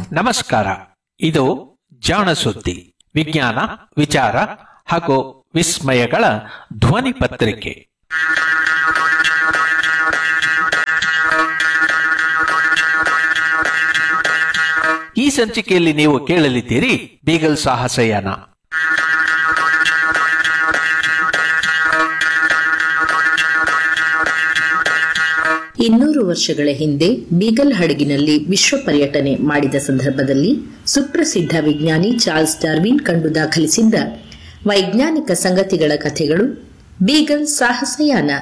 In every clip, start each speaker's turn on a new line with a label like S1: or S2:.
S1: ನಮಸ್ಕಾರ ಇದು ಜಾಣ ಸುದ್ದಿ ವಿಜ್ಞಾನ ವಿಚಾರ ಹಾಗೂ ವಿಸ್ಮಯಗಳ ಧ್ವನಿ ಪತ್ರಿಕೆ ಈ ಸಂಚಿಕೆಯಲ್ಲಿ ನೀವು ಕೇಳಲಿದ್ದೀರಿ ಬೀಗಲ್ ಸಾಹಸಯಾನ
S2: ಇನ್ನೂರು ವರ್ಷಗಳ ಹಿಂದೆ ಬೀಗಲ್ ಹಡಗಿನಲ್ಲಿ ವಿಶ್ವ ಪರ್ಯಟನೆ ಮಾಡಿದ ಸಂದರ್ಭದಲ್ಲಿ ಸುಪ್ರಸಿದ್ಧ ವಿಜ್ಞಾನಿ ಚಾರ್ಲ್ಸ್ ಡಾರ್ವಿನ್ ಕಂಡು ದಾಖಲಿಸಿದ್ದ ವೈಜ್ಞಾನಿಕ ಸಂಗತಿಗಳ ಕಥೆಗಳು ಬೀಗಲ್ ಸಾಹಸಯಾನ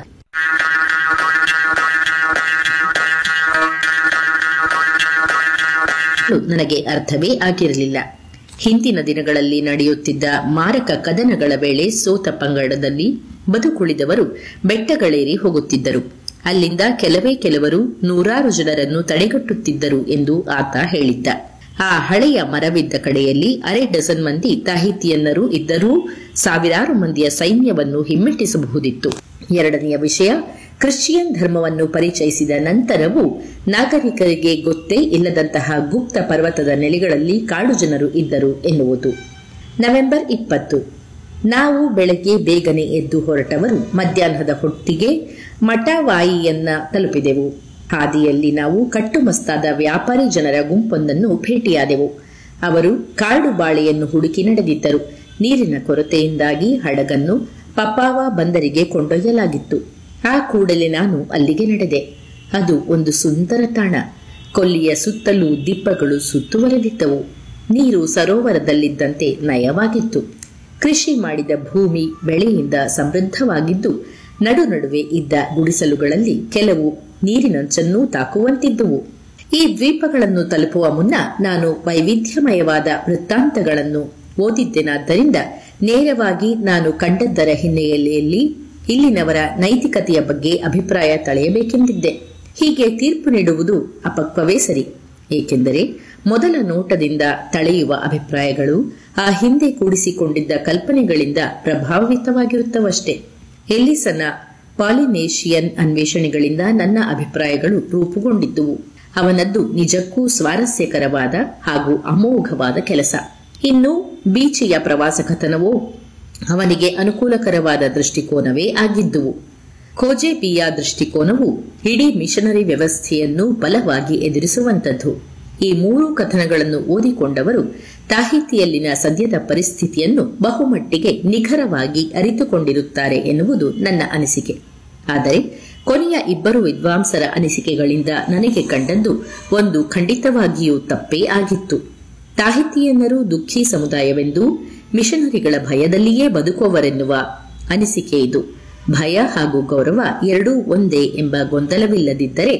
S2: ನನಗೆ ಅರ್ಥವೇ ಆಗಿರಲಿಲ್ಲ ಹಿಂದಿನ ದಿನಗಳಲ್ಲಿ ನಡೆಯುತ್ತಿದ್ದ ಮಾರಕ ಕದನಗಳ ವೇಳೆ ಸೋತ ಪಂಗಡದಲ್ಲಿ ಬದುಕುಳಿದವರು ಬೆಟ್ಟಗಳೇರಿ ಹೋಗುತ್ತಿದ್ದರು ಅಲ್ಲಿಂದ ಕೆಲವೇ ಕೆಲವರು ನೂರಾರು ಜನರನ್ನು ತಡೆಗಟ್ಟುತ್ತಿದ್ದರು ಎಂದು ಆತ ಹೇಳಿದ್ದ ಆ ಹಳೆಯ ಮರವಿದ್ದ ಕಡೆಯಲ್ಲಿ ಅರೆ ಡಜನ್ ಮಂದಿ ತಾಹಿತಿಯನ್ನರು ಇದ್ದರೂ ಸಾವಿರಾರು ಮಂದಿಯ ಸೈನ್ಯವನ್ನು ಹಿಮ್ಮೆಟ್ಟಿಸಬಹುದಿತ್ತು ಎರಡನೆಯ ವಿಷಯ ಕ್ರಿಶ್ಚಿಯನ್ ಧರ್ಮವನ್ನು ಪರಿಚಯಿಸಿದ ನಂತರವೂ ನಾಗರಿಕರಿಗೆ ಗೊತ್ತೇ ಇಲ್ಲದಂತಹ ಗುಪ್ತ ಪರ್ವತದ ನೆಲೆಗಳಲ್ಲಿ ಕಾಡು ಜನರು ಇದ್ದರು ಎನ್ನುವುದು ನವೆಂಬರ್ ಇಪ್ಪತ್ತು ನಾವು ಬೆಳಗ್ಗೆ ಬೇಗನೆ ಎದ್ದು ಹೊರಟವರು ಮಧ್ಯಾಹ್ನದ ಹೊತ್ತಿಗೆ ಮಠವಾಯಿಯನ್ನ ತಲುಪಿದೆವು ಹಾದಿಯಲ್ಲಿ ನಾವು ಕಟ್ಟುಮಸ್ತಾದ ವ್ಯಾಪಾರಿ ಜನರ ಗುಂಪೊಂದನ್ನು ಭೇಟಿಯಾದೆವು ಅವರು ಕಾಡು ಬಾಳೆಯನ್ನು ಹುಡುಕಿ ನಡೆದಿದ್ದರು ನೀರಿನ ಕೊರತೆಯಿಂದಾಗಿ ಹಡಗನ್ನು ಪಪಾವ ಬಂದರಿಗೆ ಕೊಂಡೊಯ್ಯಲಾಗಿತ್ತು ಆ ಕೂಡಲೇ ನಾನು ಅಲ್ಲಿಗೆ ನಡೆದೆ ಅದು ಒಂದು ಸುಂದರ ತಾಣ ಕೊಲ್ಲಿಯ ಸುತ್ತಲೂ ದಿಬ್ಬಗಳು ಸುತ್ತುವರೆದಿದ್ದವು ನೀರು ಸರೋವರದಲ್ಲಿದ್ದಂತೆ ನಯವಾಗಿತ್ತು ಕೃಷಿ ಮಾಡಿದ ಭೂಮಿ ಬೆಳೆಯಿಂದ ಸಮೃದ್ಧವಾಗಿದ್ದು ನಡು ನಡುವೆ ಇದ್ದ ಗುಡಿಸಲುಗಳಲ್ಲಿ ಕೆಲವು ನೀರಿನಂಚನ್ನೂ ತಾಕುವಂತಿದ್ದುವು ಈ ದ್ವೀಪಗಳನ್ನು ತಲುಪುವ ಮುನ್ನ ನಾನು ವೈವಿಧ್ಯಮಯವಾದ ವೃತ್ತಾಂತಗಳನ್ನು ಓದಿದ್ದೆನಾದ್ದರಿಂದ ನೇರವಾಗಿ ನಾನು ಕಂಡದ್ದರ ಹಿನ್ನೆಲೆಯಲ್ಲಿ ಇಲ್ಲಿನವರ ನೈತಿಕತೆಯ ಬಗ್ಗೆ ಅಭಿಪ್ರಾಯ ತಳೆಯಬೇಕೆಂದಿದ್ದೆ ಹೀಗೆ ತೀರ್ಪು ನೀಡುವುದು ಅಪಕ್ವವೇ ಸರಿ ಏಕೆಂದರೆ ಮೊದಲ ನೋಟದಿಂದ ತಳೆಯುವ ಅಭಿಪ್ರಾಯಗಳು ಆ ಹಿಂದೆ ಕೂಡಿಸಿಕೊಂಡಿದ್ದ ಕಲ್ಪನೆಗಳಿಂದ ಪ್ರಭಾವಿತವಾಗಿರುತ್ತವಷ್ಟೇ ಎಲ್ಲಿಸನ ಪಾಲಿನೇಷಿಯನ್ ಅನ್ವೇಷಣೆಗಳಿಂದ ನನ್ನ ಅಭಿಪ್ರಾಯಗಳು ರೂಪುಗೊಂಡಿದ್ದುವು ಅವನದ್ದು ನಿಜಕ್ಕೂ ಸ್ವಾರಸ್ಯಕರವಾದ ಹಾಗೂ ಅಮೋಘವಾದ ಕೆಲಸ ಇನ್ನು ಬೀಚಿಯ ಪ್ರವಾಸ ಕಥನವೋ ಅವನಿಗೆ ಅನುಕೂಲಕರವಾದ ದೃಷ್ಟಿಕೋನವೇ ಆಗಿದ್ದುವು ಖೋಜೆಬಿಯ ದೃಷ್ಟಿಕೋನವು ಇಡೀ ಮಿಷನರಿ ವ್ಯವಸ್ಥೆಯನ್ನು ಬಲವಾಗಿ ಎದುರಿಸುವಂತದ್ದು ಈ ಮೂರು ಕಥನಗಳನ್ನು ಓದಿಕೊಂಡವರು ತಾಹಿತಿಯಲ್ಲಿನ ಸದ್ಯದ ಪರಿಸ್ಥಿತಿಯನ್ನು ಬಹುಮಟ್ಟಿಗೆ ನಿಖರವಾಗಿ ಅರಿತುಕೊಂಡಿರುತ್ತಾರೆ ಎನ್ನುವುದು ನನ್ನ ಅನಿಸಿಕೆ ಆದರೆ ಕೊನೆಯ ಇಬ್ಬರು ವಿದ್ವಾಂಸರ ಅನಿಸಿಕೆಗಳಿಂದ ನನಗೆ ಕಂಡದ್ದು ಒಂದು ಖಂಡಿತವಾಗಿಯೂ ತಪ್ಪೇ ಆಗಿತ್ತು ತಾಹಿತಿಯನ್ನರು ದುಃಖಿ ಸಮುದಾಯವೆಂದು ಮಿಷನರಿಗಳ ಭಯದಲ್ಲಿಯೇ ಬದುಕುವವರೆನ್ನುವ ಅನಿಸಿಕೆ ಇದು ಭಯ ಹಾಗೂ ಗೌರವ ಎರಡೂ ಒಂದೇ ಎಂಬ ಗೊಂದಲವಿಲ್ಲದಿದ್ದರೆ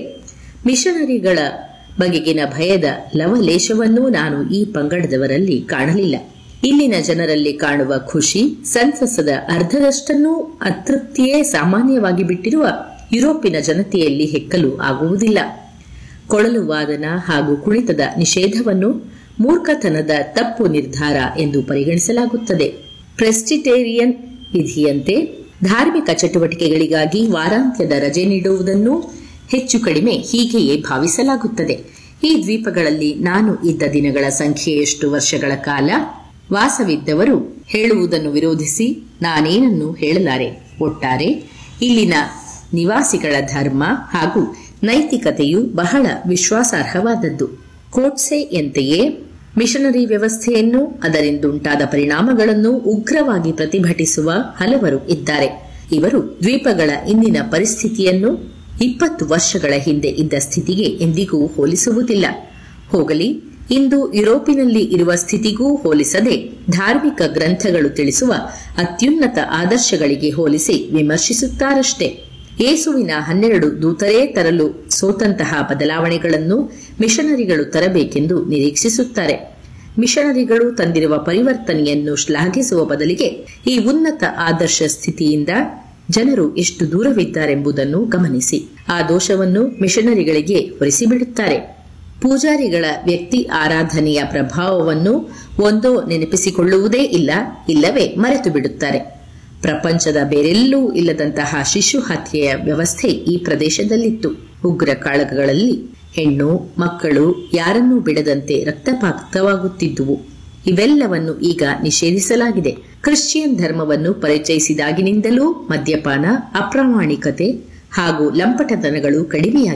S2: ಮಿಷನರಿಗಳ ಬಗೆಗಿನ ಭಯದ ಲವಲೇಶವನ್ನೂ ನಾನು ಈ ಪಂಗಡದವರಲ್ಲಿ ಕಾಣಲಿಲ್ಲ ಇಲ್ಲಿನ ಜನರಲ್ಲಿ ಕಾಣುವ ಖುಷಿ ಸಂತಸದ ಅರ್ಧದಷ್ಟನ್ನೂ ಅತೃಪ್ತಿಯೇ ಸಾಮಾನ್ಯವಾಗಿ ಬಿಟ್ಟಿರುವ ಯುರೋಪಿನ ಜನತೆಯಲ್ಲಿ ಹೆಕ್ಕಲು ಆಗುವುದಿಲ್ಲ ಕೊಳಲು ವಾದನ ಹಾಗೂ ಕುಣಿತದ ನಿಷೇಧವನ್ನು ಮೂರ್ಖತನದ ತಪ್ಪು ನಿರ್ಧಾರ ಎಂದು ಪರಿಗಣಿಸಲಾಗುತ್ತದೆ ಪ್ರೆಸ್ಟಿಟೇರಿಯನ್ ವಿಧಿಯಂತೆ ಧಾರ್ಮಿಕ ಚಟುವಟಿಕೆಗಳಿಗಾಗಿ ವಾರಾಂತ್ಯದ ರಜೆ ನೀಡುವುದನ್ನು ಹೆಚ್ಚು ಕಡಿಮೆ ಹೀಗೆಯೇ ಭಾವಿಸಲಾಗುತ್ತದೆ ಈ ದ್ವೀಪಗಳಲ್ಲಿ ನಾನು ಇದ್ದ ದಿನಗಳ ಸಂಖ್ಯೆಯಷ್ಟು ವರ್ಷಗಳ ಕಾಲ ವಾಸವಿದ್ದವರು ಹೇಳುವುದನ್ನು ವಿರೋಧಿಸಿ ನಾನೇನನ್ನು ಹೇಳಲಾರೆ ಒಟ್ಟಾರೆ ಇಲ್ಲಿನ ನಿವಾಸಿಗಳ ಧರ್ಮ ಹಾಗೂ ನೈತಿಕತೆಯು ಬಹಳ ವಿಶ್ವಾಸಾರ್ಹವಾದದ್ದು ಕೋಟ್ಸೆಯಂತೆಯೇ ಮಿಷನರಿ ವ್ಯವಸ್ಥೆಯನ್ನು ಅದರಿಂದುಂಟಾದ ಪರಿಣಾಮಗಳನ್ನು ಉಗ್ರವಾಗಿ ಪ್ರತಿಭಟಿಸುವ ಹಲವರು ಇದ್ದಾರೆ ಇವರು ದ್ವೀಪಗಳ ಇಂದಿನ ಪರಿಸ್ಥಿತಿಯನ್ನು ಇಪ್ಪತ್ತು ವರ್ಷಗಳ ಹಿಂದೆ ಇದ್ದ ಸ್ಥಿತಿಗೆ ಎಂದಿಗೂ ಹೋಲಿಸುವುದಿಲ್ಲ ಹೋಗಲಿ ಇಂದು ಯುರೋಪಿನಲ್ಲಿ ಇರುವ ಸ್ಥಿತಿಗೂ ಹೋಲಿಸದೆ ಧಾರ್ಮಿಕ ಗ್ರಂಥಗಳು ತಿಳಿಸುವ ಅತ್ಯುನ್ನತ ಆದರ್ಶಗಳಿಗೆ ಹೋಲಿಸಿ ವಿಮರ್ಶಿಸುತ್ತಾರಷ್ಟೇ ಯೇಸುವಿನ ಹನ್ನೆರಡು ದೂತರೇ ತರಲು ಸೋತಂತಹ ಬದಲಾವಣೆಗಳನ್ನು ಮಿಷನರಿಗಳು ತರಬೇಕೆಂದು ನಿರೀಕ್ಷಿಸುತ್ತಾರೆ ಮಿಷನರಿಗಳು ತಂದಿರುವ ಪರಿವರ್ತನೆಯನ್ನು ಶ್ಲಾಘಿಸುವ ಬದಲಿಗೆ ಈ ಉನ್ನತ ಆದರ್ಶ ಸ್ಥಿತಿಯಿಂದ ಜನರು ಎಷ್ಟು ದೂರವಿದ್ದಾರೆಂಬುದನ್ನು ಗಮನಿಸಿ ಆ ದೋಷವನ್ನು ಮಿಷನರಿಗಳಿಗೆ ಹೊರಿಸಿಬಿಡುತ್ತಾರೆ ಪೂಜಾರಿಗಳ ವ್ಯಕ್ತಿ ಆರಾಧನೆಯ ಪ್ರಭಾವವನ್ನು ಒಂದೋ ನೆನಪಿಸಿಕೊಳ್ಳುವುದೇ ಇಲ್ಲ ಇಲ್ಲವೇ ಮರೆತು ಬಿಡುತ್ತಾರೆ ಪ್ರಪಂಚದ ಬೇರೆಲ್ಲೂ ಇಲ್ಲದಂತಹ ಶಿಶು ಹತ್ಯೆಯ ವ್ಯವಸ್ಥೆ ಈ ಪ್ರದೇಶದಲ್ಲಿತ್ತು ಉಗ್ರ ಕಾಳಗಗಳಲ್ಲಿ ಹೆಣ್ಣು ಮಕ್ಕಳು ಯಾರನ್ನೂ ಬಿಡದಂತೆ ರಕ್ತಪಾತವಾಗುತ್ತಿದ್ದುವು ಇವೆಲ್ಲವನ್ನು ಈಗ ನಿಷೇಧಿಸಲಾಗಿದೆ ಕ್ರಿಶ್ಚಿಯನ್ ಧರ್ಮವನ್ನು ಪರಿಚಯಿಸಿದಾಗಿನಿಂದಲೂ ಮದ್ಯಪಾನ ಅಪ್ರಾಮಾಣಿಕತೆ ಹಾಗೂ ಲಂಪಟತನಗಳು ಕಡಿಮೆಯಾಗಿವೆ